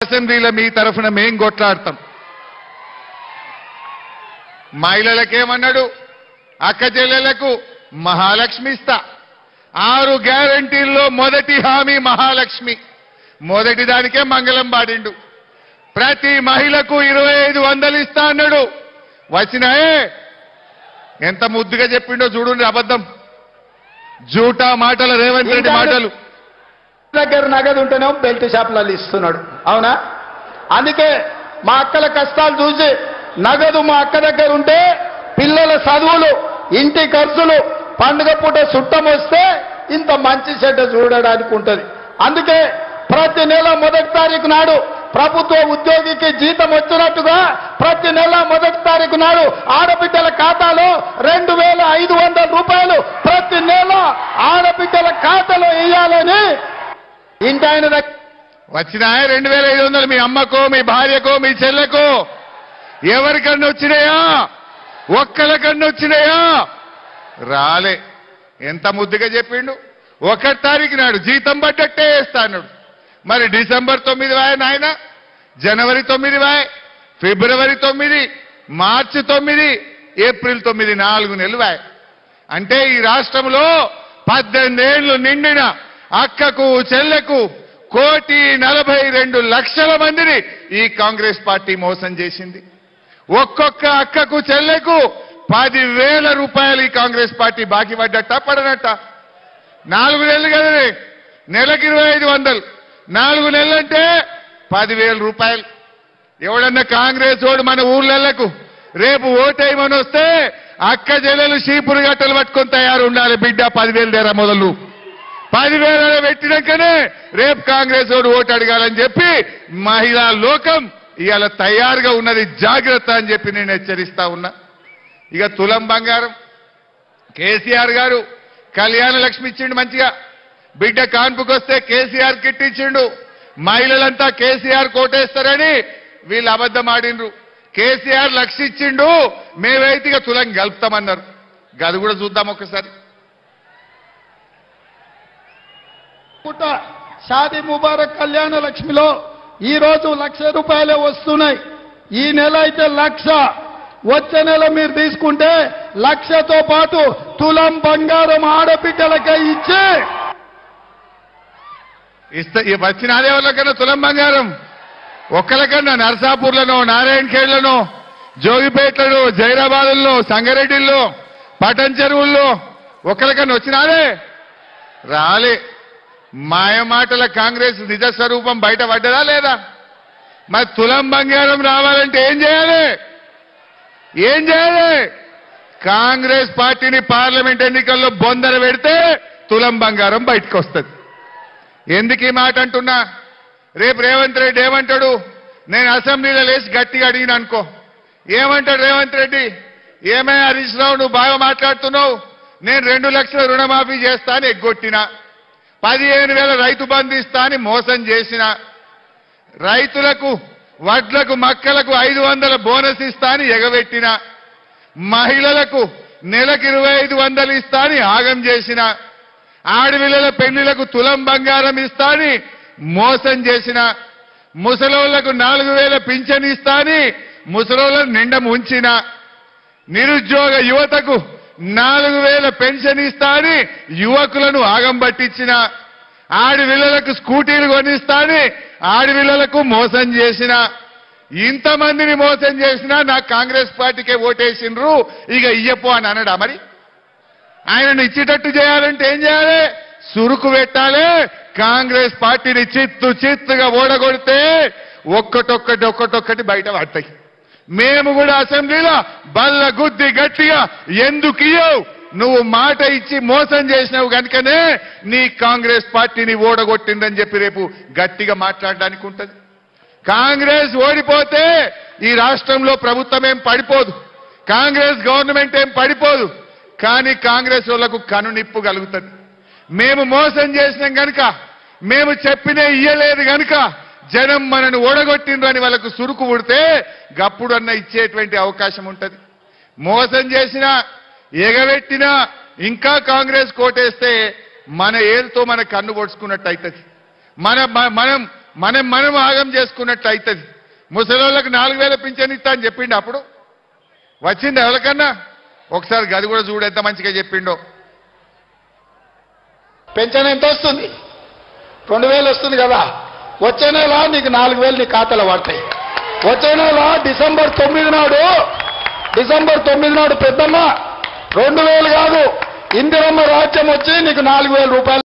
అసెంబ్లీలో మీ తరఫున మేం కొట్లాడతాం మహిళలకేమన్నాడు అక్క చెల్లెలకు మహాలక్ష్మి ఇస్తా ఆరు గ్యారంటీల్లో మొదటి హామీ మహాలక్ష్మి మొదటి దానికే మంగళం పాడిండు ప్రతి మహిళకు ఇరవై ఐదు వందలు ఇస్తా అన్నాడు వచ్చినాయే ఎంత ముద్దుగా చెప్పిండో చూడండి అబద్ధం జూటా మాటల రేవంత్ రెడ్డి మాటలు దగ్గర నగదు ఉంటేనేమో బెల్ట్ షాపులలో ఇస్తున్నాడు అవునా అందుకే మా అక్కల కష్టాలు చూసి నగదు మా అక్క దగ్గర ఉంటే పిల్లల చదువులు ఇంటి ఖర్చులు పండుగ పూట చుట్టం వస్తే ఇంత మంచి చెడ్డ చూడడానికి ఉంటది అందుకే ప్రతి నెల మొదటి తారీఖు నాడు ప్రభుత్వ ఉద్యోగికి జీతం వచ్చినట్టుగా ప్రతి నెల మొదటి తారీఖు నాడు ఆడబిడ్డల ఖాతాలో రెండు వేల ఐదు వందల రూపాయలు ప్రతి నెల ఆడబిడ్డల ఖాతాలో వేయాలని ఇంటి ఆయన దగ్గర వచ్చినాయా రెండు వేల ఐదు వందలు మీ అమ్మకో మీ భార్యకో మీ చెల్లెకో ఎవరికన్నా వచ్చినాయా ఒక్కరికన్నా వచ్చినాయా రాలే ఎంత ముద్దుగా చెప్పిండు ఒకటి తారీఖు నాడు జీతం పడ్డట్టే వేస్తా అన్నాడు మరి డిసెంబర్ తొమ్మిది వాయ నాయన జనవరి తొమ్మిది వాయ ఫిబ్రవరి తొమ్మిది మార్చి తొమ్మిది ఏప్రిల్ తొమ్మిది నాలుగు నెలలు వాయ అంటే ఈ రాష్ట్రంలో పద్దెనిమిదేళ్లు నిండిన అక్కకు చెల్లెకు కోటి నలభై రెండు లక్షల మందిని ఈ కాంగ్రెస్ పార్టీ మోసం చేసింది ఒక్కొక్క అక్కకు చెల్లెకు పదివేల రూపాయలు ఈ కాంగ్రెస్ పార్టీ బాకీ పడ్డట్ట పడనట్ట నాలుగు నెలలు కదనే నెలకి ఇరవై ఐదు వందలు నాలుగు నెలలంటే పదివేల రూపాయలు ఎవడన్నా కాంగ్రెస్ వాడు మన ఊర్లలకు రేపు ఓటేయమని వస్తే అక్క చెల్లెలు చీపురు గట్టలు పట్టుకొని తయారు ఉండాలి బిడ్డ పదివేలు దేరా మొదలు పదివేల పెట్టినాకనే రేపు కాంగ్రెస్ వాడు ఓటు అడగాలని చెప్పి మహిళా లోకం ఇవాళ తయారుగా ఉన్నది జాగ్రత్త అని చెప్పి నేను హెచ్చరిస్తా ఉన్నా ఇక తులం బంగారం కేసీఆర్ గారు కళ్యాణ లక్ష్మి ఇచ్చిండు మంచిగా బిడ్డ కాన్పుకొస్తే కేసీఆర్ కిట్ ఇచ్చిండు మహిళలంతా కేసీఆర్ కోటేస్తారని వీళ్ళు అబద్ధం ఆడిండ్రు కేసీఆర్ లక్ష ఇచ్చిండు మేమైతే ఇక తులం గలుపుతామన్నారు గది కూడా చూద్దాం ఒకసారి పుట్ట షాదీ ముబారక్ కళ్యాణ లక్ష్మిలో ఈ రోజు లక్ష రూపాయలే వస్తున్నాయి ఈ నెల అయితే లక్ష వచ్చే నెల మీరు తీసుకుంటే లక్షతో పాటు తులం బంగారం ఆడబిడ్డలకే ఇచ్చి ఇస్త ఈ వచ్చిన ఆదేవాళ్ళకన్నా తులం బంగారం ఒక్కరికన్నా నర్సాపూర్లను నారాయణ ఖేడ్లను జోగిపేటలను జైరాబాదుల్లో సంగారెడ్డిల్లో పటన్ చెరువుల్లో ఒక్కరికన్నా వచ్చినారే రాలే మాయమాటల కాంగ్రెస్ నిజ స్వరూపం బయట పడ్డదా లేదా మరి తులం బంగారం రావాలంటే ఏం చేయాలి ఏం చేయాలి కాంగ్రెస్ పార్టీని పార్లమెంట్ ఎన్నికల్లో బొందర పెడితే తులం బంగారం బయటకు వస్తుంది ఎందుకు ఈ మాట అంటున్నా రేపు రేవంత్ రెడ్డి ఏమంటాడు నేను అసెంబ్లీలో లేచి గట్టిగా అడిగిన అనుకో ఏమంటాడు రేవంత్ రెడ్డి ఏమే హరీష్ రావు నువ్వు బాగా మాట్లాడుతున్నావు నేను రెండు లక్షల రుణమాఫీ చేస్తా అని ఎగ్గొట్టిన పదిహేను వేల రైతు బంధు ఇస్తా అని మోసం చేసిన రైతులకు వడ్లకు మక్కలకు ఐదు వందల బోనస్ ఇస్తా అని ఎగబెట్టిన మహిళలకు నెలకు ఇరవై ఐదు వందలు ఇస్తా అని ఆగం చేసిన ఆడపిల్లల పెళ్లిలకు తులం బంగారం ఇస్తా అని మోసం చేసిన ముసలోళ్లకు నాలుగు వేల పింఛన్ ఇస్తా అని ముసలోళ్లను నిండ ముంచిన నిరుద్యోగ యువతకు నాలుగు వేల పెన్షన్ ఇస్తా అని యువకులను ఆగం పట్టించిన ఆడపిల్లలకు స్కూటీలు కొనిస్తా అని ఆడపిల్లలకు మోసం చేసిన ఇంతమందిని మోసం చేసినా నాకు కాంగ్రెస్ పార్టీకే ఓటేసిండ్రు ఇక ఇయ్యపో అని అనడా మరి ఆయనను ఇచ్చేటట్టు చేయాలంటే ఏం చేయాలి సురుకు పెట్టాలి కాంగ్రెస్ పార్టీని చిత్తు చిత్తుగా ఓడగొడితే ఒక్కటొక్కటి ఒక్కటొక్కటి బయట పడతాయి మేము కూడా అసెంబ్లీలో బల్ల గుద్ది గట్టిగా ఎందుకు ఇయ్యవు నువ్వు మాట ఇచ్చి మోసం చేసినావు కనుకనే నీ కాంగ్రెస్ పార్టీని ఓడగొట్టిందని చెప్పి రేపు గట్టిగా మాట్లాడడానికి ఉంటది కాంగ్రెస్ ఓడిపోతే ఈ రాష్ట్రంలో ప్రభుత్వం ఏం పడిపోదు కాంగ్రెస్ గవర్నమెంట్ ఏం పడిపోదు కానీ కాంగ్రెస్ వాళ్లకు కనునిప్పు కలుగుతుంది మేము మోసం చేసినాం గనుక మేము చెప్పినే ఇయ్యలేదు గనుక జనం మనను ఓడగొట్టిండ్రు అని వాళ్ళకు సురుకు పుడితే గప్పుడన్న ఇచ్చేటువంటి అవకాశం ఉంటది మోసం చేసినా ఎగబెట్టినా ఇంకా కాంగ్రెస్ కోటేస్తే మన ఏరుతో మన కన్ను పొడుచుకున్నట్టు అవుతుంది మన మ- మనం మనం మనం ఆగం చేసుకున్నట్టు అవుతుంది ముసలోళ్ళకి నాలుగు వేల పింఛన్ ఇస్తా అని చెప్పిండు అప్పుడు వచ్చింది ఎవరికన్నా ఒకసారి గది కూడా చూడు ఎంత మంచిగా చెప్పిండో పెన్షన్ ఎంత వస్తుంది రెండు వేలు వస్తుంది కదా వచ్చే నెల నీకు నాలుగు వేలు నీ ఖాతాలో పడతాయి వచ్చే నెల డిసెంబర్ తొమ్మిది నాడు డిసెంబర్ తొమ్మిది నాడు పెద్దమ్మ రెండు వేలు కాదు ఇందిరమ్మ రాజ్యం వచ్చి నీకు నాలుగు వేల రూపాయలు